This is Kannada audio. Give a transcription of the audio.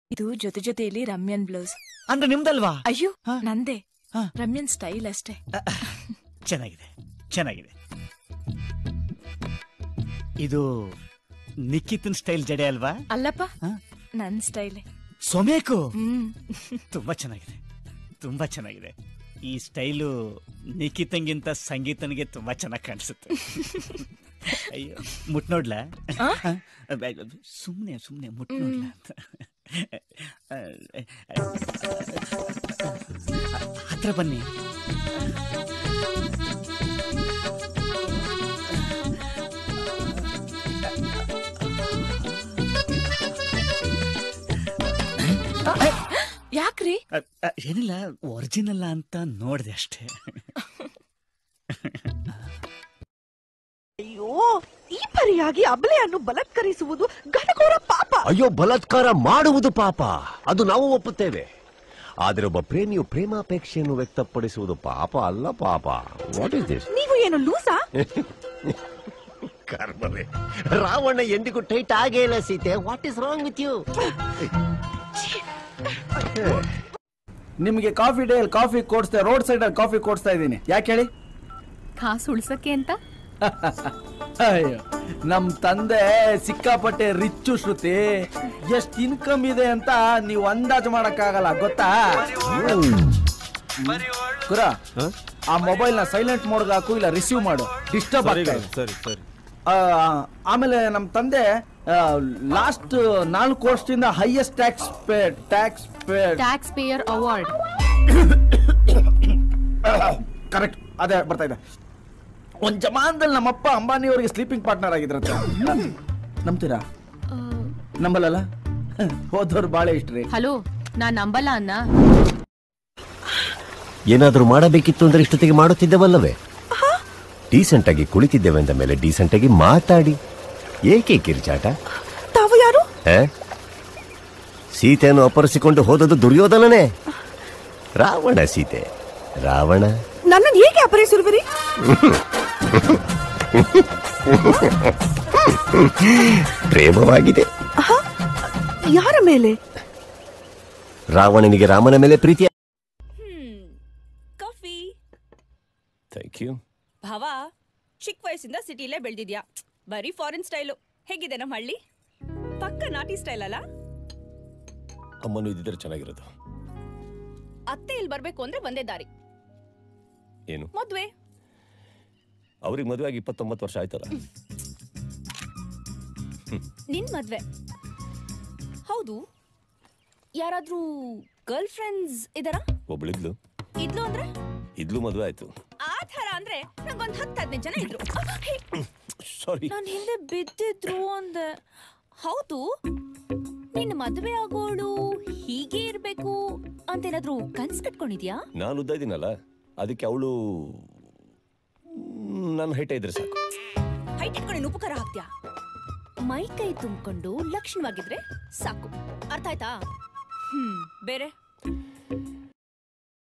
ಇದು ಜೊತೆ ಜೊತೆಯಲ್ಲಿ ರಮ್ಯನ್ ಬ್ಲೌಸ್ ಅಂದ್ರೆ ನಿಮ್ದಲ್ವಾ ಅಯ್ಯೋ ಹಾ. ನಂದೇ ಹಾ. ರಮ್ಯನ್ ಸ್ಟೈಲ್ ಅಷ್ಟೇ ಚೆನ್ನಾಗಿದೆ ಚೆನ್ನಾಗಿದೆ ಇದು ನಿಖಿತನ್ ಸ್ಟೈಲ್ ಜಡೆ ಅಲ್ವಾ ಅಲ್ಲಪ್ಪ ಹಾ. ನನ್ ಸ್ಟೈಲೇ ಸೊಮೇಕು ಹ್ಮ್ ತುಂಬಾ ಚೆನ್ನಾಗಿದೆ ತುಂಬಾ ಚೆನ್ನಾಗಿದೆ ಈ ಸ್ಟೈಲು ನಿಖಿತಂಗಿಂತ ಸಂಗೀತನಿಗೆ ತುಂಬಾ ಚೆನ್ನಾಗಿ ಕಾಣಿಸುತ್ತೆ ಅಯ್ಯೋ ಮುಟ್ ನೋಡ್ಲಾ ಆ? ಸುಮ್ನೆ ಸುಮ್ನೆ ಮುಟ್ ನೋಡ್ಲಾ ಅಂತ ಹತ್ರ ಬನ್ನಿ ಯಾಕ್ರಿ ಅ, ಅ, ಏನಿಲ್ಲ ಒರಿಜಿನಲ್ ಅಂತ ನೋಡಿದೆ ಅಷ್ಟೇ ಅಯ್ಯೋ ಈ ಪರಿಯಾಗಿ ಅಬಲೆಯನ್ನು ಬಲತ್ಕರಿಸುವುದು ಘನಘೋರ ಪಾಪ ಅಯ್ಯೋ ಬಲಾತ್ಕಾರ ಮಾಡುವುದು ಪಾಪ ಅದು ನಾವು ಒಪ್ಪುತ್ತೇವೆ ಆದರೆ ಒಬ್ಬ ಪ್ರೇಮಿಯು ಪ್ರೇಮಾಪೇಕ್ಷೆಯನ್ನು ವ್ಯಕ್ತಪಡಿಸುವುದು ಪಾಪ ಅಲ್ಲ ಪಾಪ ವಾಟ್ ಇಸ್ ದಿಸ್ ನೀವು ಏನು ಲೂಸಾ ಕರ್ಮವೇ ರಾವಣ ಎಂದಿಗೂ ಟೈಟ್ ಆಗೇ ಇಲ್ಲ Sita what is wrong with you ನಿಮಗೆ ಕಾಫಿ ಡೇ ಕಾಫಿ ಕೊಡ್ಸ್ತಾ ರೋಡ್ ಸೈಡ್ ಅಲ್ಲಿ ಕಾಫಿ ಕೊಡ್ಸ್ತಾ ಇದ್ದೀನಿ ಯಾಕೆ ಹೇಳಿ ಕಾಸು ಉಳ್ಸಕ್ಕೆ ಅಂತ ಅಯ್ಯೋ ನಮ್ ತಂದೆ ಸಿಕ್ಕಾಪಟ್ಟೆ ರಿಚ್ಚು ಶ್ರುತಿ ಎಷ್ಟ್ ಇನ್ಕಮ್ ಇದೆ ಅಂತ ನೀವು ಅಂದಾಜು ಮಾಡಕ್ಕಾಗಲ್ಲ ಗೊತ್ತಾ ಕುರ ಆ ಮೊಬೈಲ್ ನ ಸೈಲೆಂಟ್ ಮೋಡ್ಗೆ ಹಾಕು ಇಲ್ಲ ರಿಸೀವ್ ಮಾಡು ಡಿಸ್ಟರ್ಬ್ ಆಗ್ತಾ ಇದೆ ಸರಿ ಸರಿ ಆ, ಆಮೇಲೆ ನಮ್ಮ ತಂದೆ ಲಾಸ್ಟ್ ನಾಲ್ಕು ವರ್ಷದಿಂದ highest tax pay tax pay tax payer award correct ಅದೇ ಬರ್ತಾ ಇದೆ ಒಂದ್ ಜಮಾನದಲ್ಲಿ ನಮ್ಮಪ್ಪ ಅಂಬಾನಿ ಅವರಿಗೆ ಸ್ಲೀಪಿಂಗ್ ಪಾರ್ಟ್ನರ್ ಆಗಿದ್ರಂತೆ ನಂಬ್ತೀರಾ ನಂಬಲ್ಲಲ್ಲ ಹೋದವ್ರು ಬಾಳೆ ಇಷ್ಟ್ರಿ ಹಲೋ ನಾನ್ ನಂಬಲ್ಲ ಅನ್ನ ಏನಾದರೂ ಮಾಡಬೇಕಿತ್ತು ಅಂದ್ರೆ ಇಷ್ಟೊತ್ತಿಗೆ ಮಾಡುತ್ತಿದ್ದೆವಲ್ಲವೇ ಡೀಸೆಂಟ್ ಆಗಿ ಕುಳಿತಿದ್ದೇವೆ ಅಂದ ಮೇಲೆ ಡೀಸೆಂಟ್ ಆಗಿ ಮಾತಾಡಿ ಏಕೆ ಕಿರ್ಚಾಟ ತಾವು ಯಾರು ಆ? ಸೀತೆಯನ್ನು ಅಪಹರಿಸಿಕೊಂಡು ಹೋದದ್ದು ದುರ್ಯೋಧನನೇ ರಾವಣ ಸೀತೆ ರಾವಣ ನನ್ನನ್ನು ಹೇಗೆ ಅಪಹರಿಸಿರುವಿರಿ ಪ್ರೇಮವಾಗಿದೆ ಯಾರ ಮೇಲೆ ರಾವಣನಿಗೆ ರಾಮನ ಮೇಲೆ ಪ್ರೀತಿ ಕಾಫಿ ಥ್ಯಾಂಕ್ ಯು ಭಾವ ಚಿಕ್ಕ ವಯಸ್ಸಿಂದ ಸಿಟಿಲೇ ಬೆಳೆದಿದ್ಯಾ ಬರೀ ಫಾರಿನ್ ಸ್ಟೈಲು ಹೇಗಿದೆ ನಮ್ಮ ಹಳ್ಳಿ ಪಕ್ಕ ನಾಟಿ ಸ್ಟೈಲ್ ಅಲ್ಲ ಅಮ್ಮನು ಇದ್ದಿದ್ರೆ ಚೆನ್ನಾಗಿರೋದು ಅತ್ತೆ ಇಲ್ಲಿ ಬರ್ಬೇಕು ಅಂದ್ರೆ ಒಂದೇ ದಾರಿ ಏನು ಮದ್ವೆ ಅವ್ರಿಗೆ ಮದುವೆ ಆಗಿ ಇಪ್ಪತ್ತೊಂಬತ್ತು ವರ್ಷ ಆಯ್ತಲ್ಲ ನಿನ್ ಮದ್ವೆ ಹೌದು ಯಾರಾದ್ರೂ ಗರ್ಲ್ ಫ್ರೆಂಡ್ಸ್ ಇದಾರಾ ಒಬ್ಳಿದ್ಲು ಇದ್ಲು ಅಂದ್ರೆ ಇದ್ಲು ಮದುವೆ ಆಯ್ತು ಆ ಥರ ಅಂದ್ರೆ ನಂಗೊಂದ್ ಹತ್ತು ಹದಿನೈದು ಜನ ಇದ್ರು ಹೇ, ಸಾರಿ ನಾನ್ ಹಿಂದೆ ಬಿದ್ದಿದ್ರು ಅಂದೆ ಹೌದು ನಿನ್ನ ಮದ್ವೆ ಆಗೋಳು ಹೀಗೆ ಇರ್ಬೇಕು ಅಂತೇನಾದ್ರೂ ಕನ್ಸ್ ಕಟ್ಕೊಂಡಿದ್ಯಾ ನಾನು ಉದ್ದ ಇದ್ದೀನಲ್ಲ ಅದಕ್ಕೆ ಅವಳು ನನ್ನ ಹೈಟ ಇದ್ರೆ ಸಾಕು ಹೈಟ್ ಇಟ್ಕೊಂಡು ನೀನ್ ಉಪಕಾರ ಹಾಕ್ತ್ಯಾ ಮೈ ಕೈ ತುಂಬಿಕೊಂಡು ಲಕ್ಷಣವಾಗಿದ್ರೆ ಸಾಕು ಅರ್ಥ ಆಯ್ತಾ ಹ್ಮ್ ಬೇರೆ